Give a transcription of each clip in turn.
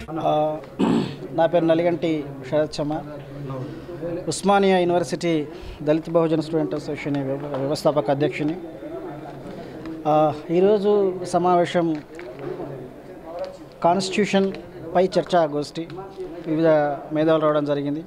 ఆ, నా పేరు నలిగంటి శరత్ చమ Osmania university Dalit Bahujan student association వ్యవ- వ్యవస్థాపక అధ్యక్షుని ఆ, ఈరోజు సమావేశం కాన్స్టిట్యూషన్ పై చర్చా గోష్ఠి వివిధ మేధావులు రావడం జరిగింది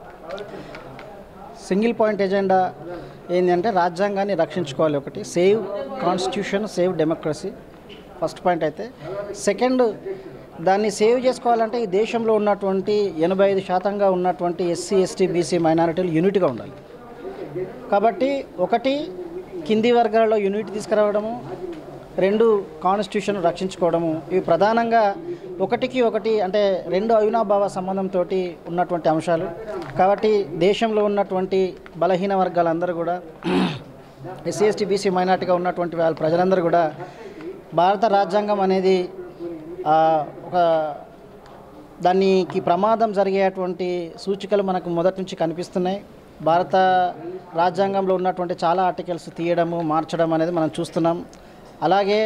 సింగిల్ పాయింట్ ఎజెండా ఏంటంటే రాజ్యాంగాన్ని రక్షించుకోవాలి ఒకటి save constitution save democracy first point అయితే సెకండ్ దాన్ని సేవ్ చేసుకోవాలంటే ఈ దేశంలో ఉన్నటువంటి ఎనభై ఐదు శాతంగా ఉన్నటువంటి ఎస్సీ ఎస్టీ బీసీ మైనారిటీలు యూనిట్గా ఉండాలి కాబట్టి ఒకటి కింది వర్గాలలో యూనిట్ తీసుకురావడము రెండు కాన్స్టిట్యూషన్ రక్షించుకోవడము ఇవి ప్రధానంగా ఒకటికి ఒకటి అంటే రెండు అవినాభావ సంబంధంతో ఉన్నటువంటి అంశాలు కాబట్టి దేశంలో ఉన్నటువంటి బలహీన వర్గాలందరూ కూడా ఎస్సీ ఎస్టీ బీసీ మైనార్టీగా ఉన్నటువంటి వాళ్ళ ప్రజలందరూ కూడా భారత రాజ్యాంగం అనేది ఆ, ఒక దానికి ప్రమాదం జరిగేటువంటి సూచికలు మనకు మొదటి నుంచి కనిపిస్తున్నాయి భారత రాజ్యాంగంలో ఉన్నటువంటి చాలా ఆర్టికల్స్ తీయడము మార్చడం అనేది మనం చూస్తున్నాం అలాగే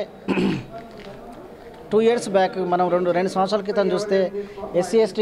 టూ ఇయర్స్ బ్యాక్ మనం రెండు రెండు సంవత్సరాల క్రితం చూస్తే SC ST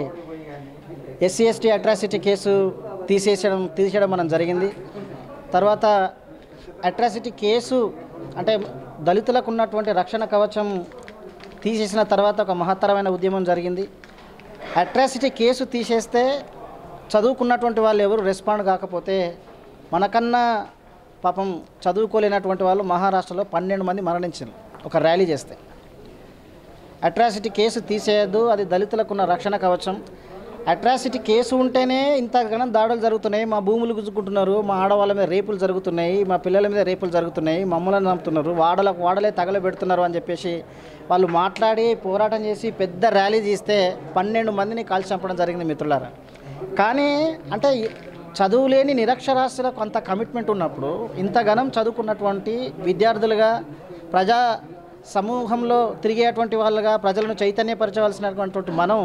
SC ST atrocity case తీసేసడం తీసేయడం మనం జరిగింది తర్వాత అట్రాసిటీ కేసు అంటే దళితులకు ఉన్నటువంటి రక్షణ కవచం తీసేసిన తర్వాత ఒక మహత్తరమైన ఉద్యమం జరిగింది అట్రాసిటీ కేసు తీసేస్తే చదువుకున్నటువంటి వాళ్ళు ఎవరు రెస్పాండ్ కాకపోతే మనకన్నా పాపం చదువుకోలేనటువంటి వాళ్ళు మహారాష్ట్రలో పన్నెండు మంది మరణించారు ఒక ర్యాలీ చేస్తే అట్రాసిటీ కేసు తీసేయద్దు అది దళితులకు ఉన్న రక్షణ కవచం అట్రాసిటీ కేసు ఉంటేనే ఇంతగానం దాడులు జరుగుతున్నాయి మా భూములు గుంజుకుంటున్నారు మా ఆడవాళ్ళ మీద రేపులు జరుగుతున్నాయి మా పిల్లల మీద రేపులు జరుగుతున్నాయి మమ్మల్ని చంపుతున్నారు వాడలకు వాడలే తగలబెడుతున్నారు అని చెప్పేసి వాళ్ళు మాట్లాడి పోరాటం చేసి పెద్ద ర్యాలీ తీస్తే పన్నెండు మందిని కాల్చి చంపడం జరిగింది మిత్రులారా కానీ అంటే చదువు లేని నిరక్షరాస్యులకు అంత కమిట్మెంట్ ఉన్నప్పుడు ఇంతగానం చదువుకున్నటువంటి విద్యార్థులుగా ప్రజా సమూహంలో తిరిగేటువంటి వాళ్ళుగా ప్రజలను చైతన్యపరచవలసినటువంటి మనం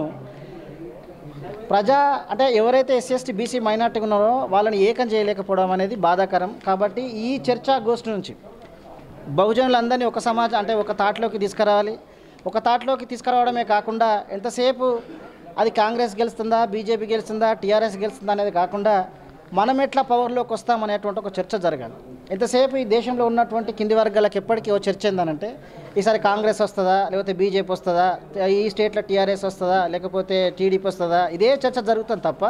ప్రజా అంటే ఎవరైతే ఎస్సీ ఎస్టీ బీసీ మైనార్టీ ఉన్నారో వాళ్ళని ఏకం చేయలేకపోవడం అనేది బాధాకరం కాబట్టి ఈ చర్చా గోష్ఠి నుంచి బహుజనులందరినీ ఒక సమాజం అంటే ఒక తాటిలోకి తీసుకురావాలి ఒక తాటిలోకి తీసుకురావడమే కాకుండా ఎంతసేపు అది కాంగ్రెస్ గెలుస్తుందా బీజేపీ గెలుస్తుందా టీఆర్ఎస్ గెలుస్తుందా అనేది కాకుండా మనం ఎట్లా పవర్లోకి వస్తామనేటువంటి ఒక చర్చ జరగాలి ఎంతసేపు ఈ దేశంలో ఉన్నటువంటి కింది వర్గాలకు ఎప్పటికీ ఓ చర్చ ఏందనంటే ఈసారి కాంగ్రెస్ వస్తుందా లేకపోతే బీజేపీ వస్తుందా ఈ స్టేట్లో టీఆర్ఎస్ వస్తుందా లేకపోతే టీడీపీ వస్తుందా ఇదే చర్చ జరుగుతుంది తప్ప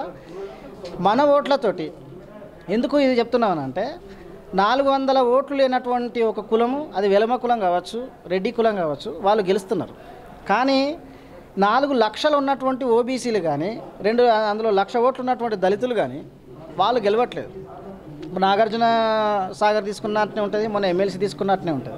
మన ఓట్లతోటి ఎందుకు ఇది చెప్తున్నామనంటే నాలుగు వందల ఓట్లు లేనటువంటి ఒక కులము అది వెలమ కులం కావచ్చు రెడ్డి కులం కావచ్చు వాళ్ళు గెలుస్తున్నారు కానీ నాలుగు లక్షలు ఉన్నటువంటి ఓబీసీలు కానీ రెండు అందులో లక్ష ఓట్లు ఉన్నటువంటి దళితులు కానీ వాళ్ళు గెలవట్లేదు ఇప్పుడు నాగార్జున సాగర్ తీసుకున్నట్టే ఉంటుంది మొన్న ఎమ్మెల్సీ తీసుకున్నట్టే ఉంటుంది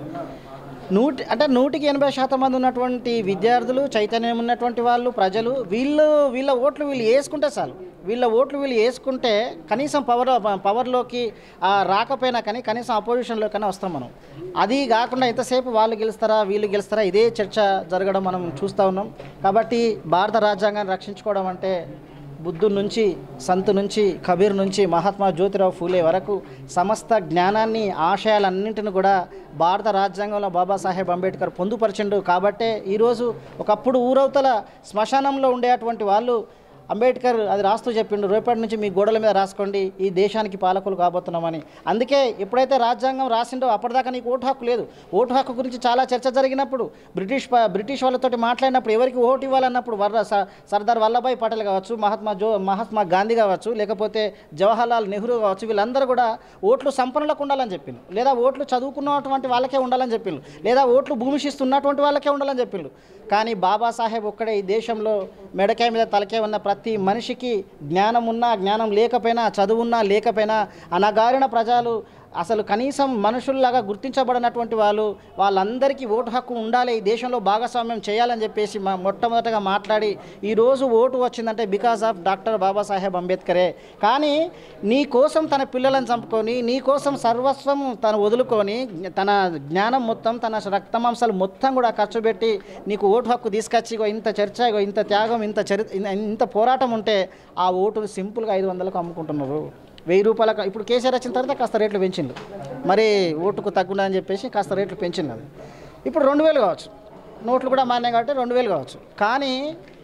నూటి అంటే నూటికి ఎనభై శాతం మంది ఉన్నటువంటి విద్యార్థులు చైతన్యం ఉన్నటువంటి వాళ్ళు ప్రజలు వీళ్ళు వీళ్ళ ఓట్లు వీళ్ళు వేసుకుంటే చాలు వీళ్ళ ఓట్లు వీళ్ళు వేసుకుంటే కనీసం పవర్ పవర్లోకి ఆ, రాకపోయినా కానీ కనీసం అపోజిషన్లోకైనా వస్తాం మనం అది కాకుండా ఎంతసేపు వాళ్ళు గెలుస్తారా వీళ్ళు గెలుస్తారా ఇదే చర్చ జరగడం మనం చూస్తూ ఉన్నాం కాబట్టి భారత రాజ్యాంగాన్ని రక్షించుకోవడం అంటే బుద్ధుడి నుంచి సంతు నుంచి కబీర్ నుంచి మహాత్మా జ్యోతిరావు ఫూలే వరకు సమస్త జ్ఞానాన్ని ఆశయాలన్నింటిని కూడా భారత రాజ్యాంగంలో బాబాసాహెబ్ అంబేద్కర్ పొందుపరిచిండు కాబట్టే ఈరోజు ఒకప్పుడు ఊరవతల శ్మశానంలో ఉండేటువంటి వాళ్ళు అంబేద్కర్ అది రాస్తూ చెప్పిండు రేపటి నుంచి మీ గోడల మీద రాసుకోండి ఈ దేశానికి పాలకులు కాబోతున్నామని అందుకే ఎప్పుడైతే రాజ్యాంగం రాసిండో అప్పటిదాకా నీకు ఓటు హక్కు లేదు ఓటు హక్కు గురించి చాలా చర్చ జరిగినప్పుడు బ్రిటిష్ ప- బ్రిటిష్ వాళ్ళతోటి మాట్లాడినప్పుడు ఎవరికి ఓటు ఇవ్వాలన్నప్పుడు వర్ర స- సర్దార్ వల్లభాయ్ పటేల్ కావచ్చు మహాత్మా జో మహాత్మా గాంధీ కావచ్చు లేకపోతే జవహర్లాల్ నెహ్రూ కావచ్చు వీళ్ళందరూ కూడా ఓట్లు సంపన్నులకు ఉండాలని చెప్పిండు లేదా ఓట్లు చదువుకున్నటువంటి వాళ్ళకే ఉండాలని చెప్పిండు లేదా ఓట్లు భూమిషిస్తున్నటువంటి వాళ్ళకే ఉండాలని చెప్పిండు కానీ బాబాసాహెబ్ ఒక్కడే ఈ దేశంలో మెడకాయ మీద తలకే ఉన్న ప్రతి మనిషికి జ్ఞానం ఉన్నా జ్ఞానం లేకపోయినా చదువున్నా లేకపోయినా అనగారిన ప్రజలు అసలు కనీసం మనుషుల్లాగా గుర్తించబడినటువంటి వాళ్ళు వాళ్ళందరికీ ఓటు హక్కు ఉండాలి ఈ దేశంలో భాగస్వామ్యం చేయాలని చెప్పేసి మా మొట్టమొదటగా మాట్లాడి ఈరోజు ఓటు వచ్చిందంటే బికాస్ ఆఫ్ డాక్టర్ బాబాసాహెబ్ అంబేద్కరే కానీ నీ కోసం తన పిల్లలను చంపుకొని నీ కోసం సర్వస్వం తను వదులుకొని తన జ్ఞానం మొత్తం తన రక్తమాంసాలు మొత్తం కూడా ఖర్చు పెట్టి నీకు ఓటు హక్కు తీసుకొచ్చి ఇగో ఇంత చర్చ ఇగో ఇంత త్యాగం ఇంత చరి ఇంత పోరాటం ఉంటే ఆ ఓటును సింపుల్గా ఐదు వందలకు అమ్ముకుంటున్నారు వెయ్యి రూపాయలకు ఇప్పుడు కేసీఆర్ వచ్చిన తర్వాత కాస్త రేట్లు పెంచిండు మరి ఓటుకు తగ్గుండా అని చెప్పేసి కాస్త రేట్లు పెంచింది అది ఇప్పుడు రెండు వేలు కావచ్చు నోట్లు కూడా మాన్యాయి కాబట్టి రెండు వేలు కావచ్చు కానీ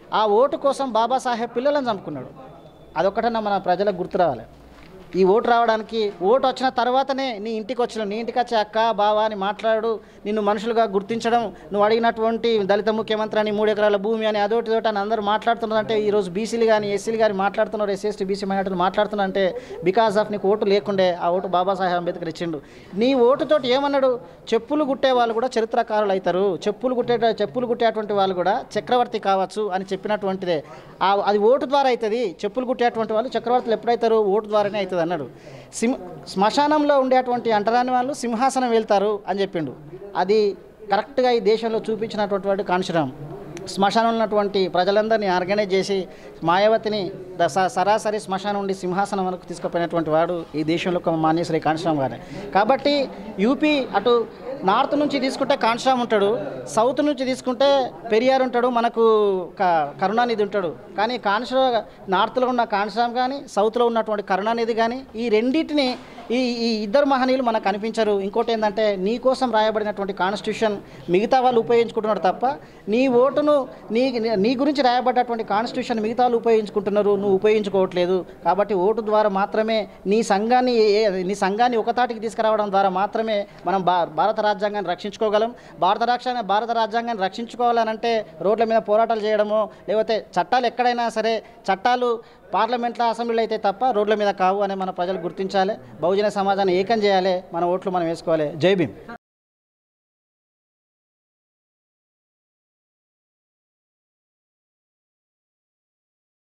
ఆ ఓటు కోసం బాబాసాహెబ్ పిల్లలను చంపుకున్నాడు అదొక్కటన్నా మన ప్రజలకు గుర్తు రావాలి ఈ ఓటు రావడానికి ఓటు వచ్చిన తర్వాతనే నీ ఇంటికి వచ్చిన నీ ఇంటికి వచ్చి అక్క బావా అని మాట్లాడు నిన్ను మనుషులుగా గుర్తించడం నువ్వు అడిగినటువంటి దళిత ముఖ్యమంత్రి అని మూడు ఎకరాల భూమి అని అదోటి ఇదోటి అని అందరూ మాట్లాడుతున్నారంటే ఈరోజు బీసీలు కానీ ఎస్సీలు కానీ మాట్లాడుతున్నారు ఎస్సీ ఎస్టీ బీసీ మైనార్టీలు మాట్లాడుతున్నారంటే బికాస్ ఆఫ్ నీకు ఓటు లేకుండే ఆ ఓటు బాబాసాహెబ్ అంబేద్కర్ ఇచ్చిండు నీ ఓటుతోటి ఏమన్నాడు చెప్పులు కుట్టే వాళ్ళు కూడా చరిత్రకారులు అవుతారు చెప్పులు కుట్టే చెప్పులు కుట్టేటువంటి వాళ్ళు కూడా చక్రవర్తి కావచ్చు అని చెప్పినటువంటిదే ఆ అది ఓటు ద్వారా అవుతుంది చెప్పులు కుట్టేటువంటి వాళ్ళు చక్రవర్తులు ఎప్పుడైతారు ఓటు ద్వారానే అవుతుంది అన్నాడు సింహ శ్మశానంలో ఉండేటువంటి అంటరాని వాళ్ళు సింహాసనం వెళ్తారు అని చెప్పిండు అది కరెక్ట్గా ఈ దేశంలో చూపించినటువంటి వాడు కాంశీరామ్ శ్మశానంలో ఉన్నటువంటి ప్రజలందరినీ ఆర్గనైజ్ చేసి మాయావతిని ద- స- సరాసరి శ్మశానం నుండి సింహాసనం వరకు తీసుకుపోయినటువంటి వాడు ఈ దేశంలో ఒక మాన్యశ్రీ కాంశీరామ్ గారే కాబట్టి యూపీ అటు నార్త్ నుంచి తీసుకుంటే కాంశీరామ్ ఉంటాడు సౌత్ నుంచి తీసుకుంటే పెరియార్ ఉంటాడు మనకు క- కరుణానిధి ఉంటాడు కానీ కాంశీరా నార్త్లో ఉన్న కాంశీరామ్ కానీ సౌత్లో ఉన్నటువంటి కరుణానిధి కానీ ఈ రెండింటిని ఈ ఈ ఇద్దరు మహనీయులు మనకు కనిపించరు ఇంకోటి ఏంటంటే నీ కోసం రాయబడినటువంటి కాన్స్టిట్యూషన్ మిగతా వాళ్ళు ఉపయోగించుకుంటున్నారు తప్ప నీ ఓటును నీ నీ గురించి రాయబడ్డటువంటి కాన్స్టిట్యూషన్ మిగతా వాళ్ళు ఉపయోగించుకుంటున్నారు నువ్వు ఉపయోగించుకోవట్లేదు కాబట్టి ఓటు ద్వారా మాత్రమే నీ సంఘాన్ని ఏ- నీ సంఘాన్ని ఒకతాటికి తీసుకురావడం ద్వారా మాత్రమే మనం భా భారత రాజ్యాంగాన్ని రక్షించుకోగలం భారత రాష్ట్రాన్ని భారత రాజ్యాంగాన్ని రక్షించుకోవాలనంటే రోడ్ల మీద పోరాటాలు చేయడమో లేకపోతే చట్టాలు ఎక్కడైనా సరే చట్టాలు పార్లమెంట్లో అసెంబ్లీలో అయితే తప్ప రోడ్ల మీద కావు అని మన ప్రజలు గుర్తించాలి బహుజన సమాజాన్ని ఏకం చేయాలి మన ఓట్లు మనం వేసుకోవాలి జై భీమ్